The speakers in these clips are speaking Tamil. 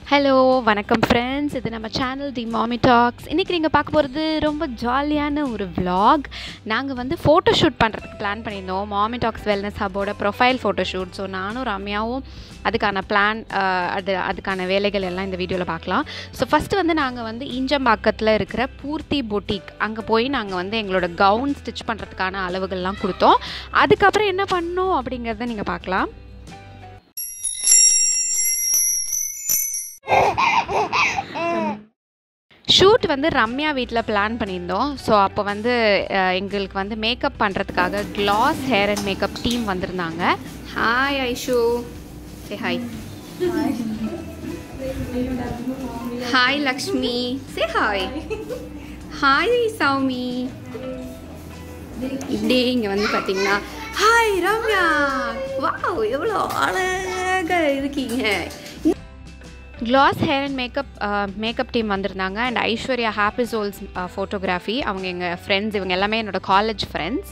ஹலோ வணக்கம் ஃப்ரெண்ட்ஸ் இது நம்ம சேனல் தி மாமி டாக்ஸ் இன்றைக்கி நீங்கள் பார்க்க போகிறது ரொம்ப ஜாலியான ஒரு vlog நாங்கள் வந்து ஃபோட்டோ ஷூட் பண்ணுறதுக்கு பிளான் பண்ணியிருந்தோம் மாமி டாக்ஸ் வெல்னஸ் ஹப்போட ப்ரொஃபைல் ஃபோட்டோ ஷூட் ஸோ நானும் ரம்யாவும் அதுக்கான பிளான் அது அதுக்கான வேலைகள் எல்லாம் இந்த வீடியோவில் பார்க்கலாம் ஸோ ஃபஸ்ட்டு வந்து நாங்கள் வந்து ஈஞ்சம்பாக்கத்தில் இருக்கிற பூர்த்தி பொட்டிக் அங்கே போய் நாங்கள் வந்து எங்களோட கவுன் ஸ்டிச் பண்ணுறதுக்கான அளவுகள்லாம் கொடுத்தோம் அதுக்கப்புறம் என்ன பண்ணோம் அப்படிங்கிறத நீங்கள் பார்க்கலாம் ஷூட் வந்து ரம்யா வீட்டில் பிளான் பண்ணியிருந்தோம் ஸோ அப்போ வந்து அஹ், எங்களுக்கு வந்து மேக்கப் பண்ணுறதுக்காக glass hair and makeup team வந்திருந்தாங்க hi Aishu say hi hi Lakshmi say hi hi Soumi இப்படியே இங்கே வந்து பார்த்தீங்கன்னா ஹாய் ரம்யா வாவ் எவ்வளோ அழகாக இருக்கீங்க glass hair and makeup makeup team வந்திருந்தாங்க and Aishwarya happy souls photography அவங்க எங்கள் ஃப்ரெண்ட்ஸ் இவங்க எல்லாமே என்னோட college friends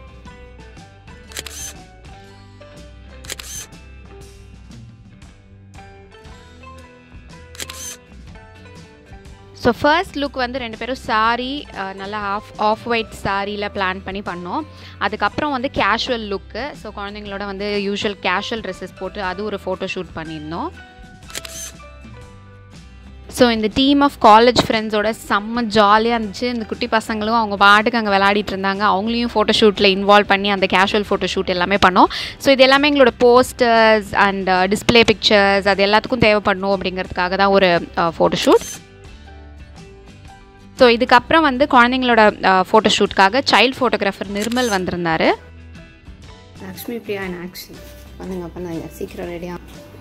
so first look வந்து ரெண்டு பேரும் சாரி நல்லா ஆஃப் ஆஃப் ஒயிட் சாரியில் பிளான் பண்ணி பண்ணோம் அதுக்கப்புறம் வந்து கேஷுவல் லுக்கு ஸோ குழந்தைங்களோட வந்து யூஷுவல் கேஷுவல் ட்ரெஸ்ஸஸ் போட்டு அது ஒரு ஃபோட்டோ ஷூட் பண்ணியிருந்தோம் ஸோ இந்த டீம் ஆஃப் காலேஜ் ஃப்ரெண்ட்ஸோட செம்ம ஜாலியாக இருந்துச்சு இந்த குட்டி பசங்களும் அவங்க பாட்டுக்கு அங்கே விளையாடிட்டு இருந்தாங்க அவங்களையும் ஃபோட்டோ ஷூட்டில் இன்வால்வ் பண்ணி அந்த கேஷுவல் ஃபோட்டோ ஷூட் எல்லாமே பண்ணோம் ஸோ இது எல்லாமே எங்களோட போஸ்டர்ஸ் அண்ட் டிஸ்ப்ளே பிக்சர்ஸ் அது எல்லாத்துக்கும் தேவைப்படணும் அப்படிங்கிறதுக்காக தான் ஒரு ஃபோட்டோ ஷூட் ஸோ இதுக்கப்புறம் வந்து குழந்தைங்களோட ஃபோட்டோ ஷூட்காக சைல்ட் ஃபோட்டோகிராஃபர் நிர்மல் வந்திருந்தாரு லக்ஷ்மி பிரியா அண்ட் ஆக்ஷன் பண்ணுங்க பண்ணுங்க சீக்கிரம் ரெடியாக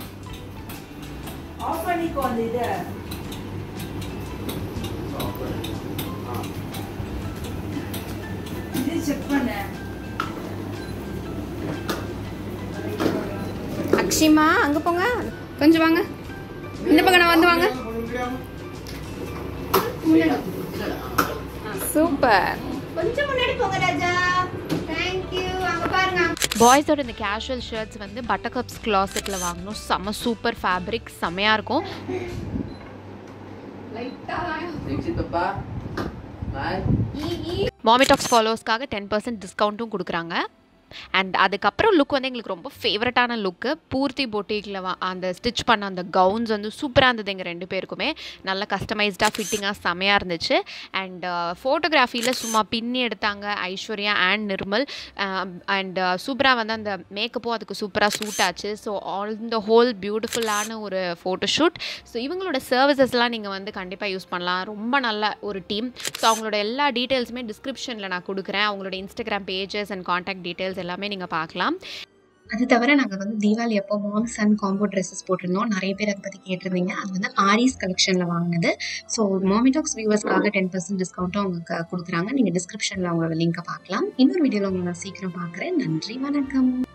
ஆஃப் பண்ணிக்கோ அந்த இதை இது செக் பண்ண அக்ஷிமா அங்கே போங்க கொஞ்சம் வாங்க இந்த பக்கம் நான் வந்து வாங்க சூப்பர் கொஞ்சம் முன்னாடி போங்க ராஜா தேங்க்யூ அங்க பாருங்க பாய்ஸோட இந்த கேஷுவல் ஷர்ட்ஸ் வந்து பட்டர்கப்ஸ் கிளாசெட்டில் வாங்கணும் செம்ம சூப்பர் ஃபேப்ரிக் செம்மையாக இருக்கும் Exit Papa. Bye. மாமிடாக்ஸ் ஃபாலோவர்ஸ்க்காக டென் பர்சன்ட் டிஸ்கவுண்ட்டும் கொடுக்குறாங்க அண்ட் அதுக்கப்புறம் லுக் வந்து எங்களுக்கு ரொம்ப ஃபேவரட்டான லுக்கு பூர்த்தி பொட்டிக்கில் அந்த ஸ்டிச் பண்ண அந்த கவுன்ஸ் வந்து சூப்பராக இருந்தது எங்கள் ரெண்டு பேருக்குமே நல்ல கஸ்டமைஸ்டாக ஃபிட்டிங்காக செமையாக இருந்துச்சு அண்ட் ஃபோட்டோகிராஃபியில் சும்மா பின்னி எடுத்தாங்க ஐஸ்வர்யா அண்ட் நிர்மல் அண்ட் சூப்பராக வந்து அந்த மேக்கப்பும் அதுக்கு சூப்பராக சூட் ஆச்சு ஸோ ஆல் இந்த ஹோல் பியூட்டிஃபுல்லான ஒரு ஃபோட்டோ ஷூட் ஸோ இவங்களோட சர்வீசஸ்லாம் நீங்கள் வந்து கண்டிப்பாக யூஸ் பண்ணலாம் ரொம்ப நல்ல ஒரு டீம் ஸோ அவங்களோட எல்லா டீட்டெயில்ஸுமே டிஸ்கிரிப்ஷனில் நான் கொடுக்குறேன் அவங்களோட Instagram pages and contact details எல்லாமே நீங்கள் பார்க்கலாம் அது தவிர நாங்கள் வந்து தீபாவளி அப்போ மாம் சன் காம்போ ட்ரெஸ்ஸஸ் போட்டிருந்தோம் நிறைய பேர் அதை பற்றி கேட்டிருந்தீங்க அது வந்து ஆரிஸ் கலெக்ஷனில் வாங்கினது ஸோ மாமிடாக்ஸ் வியூவர்ஸ்க்காக டென் பர்சன்ட் டிஸ்கவுண்ட்டும் அவங்க க- கொடுக்குறாங்க நீங்கள் டிஸ்கிரிப்ஷனில் அவங்களோட லிங்கை பார்க்கலாம் இன்னொரு வீடியோவில் உங்களை நான் சீக்கிரம் பார்க்குறேன் நன்றி வணக்கம்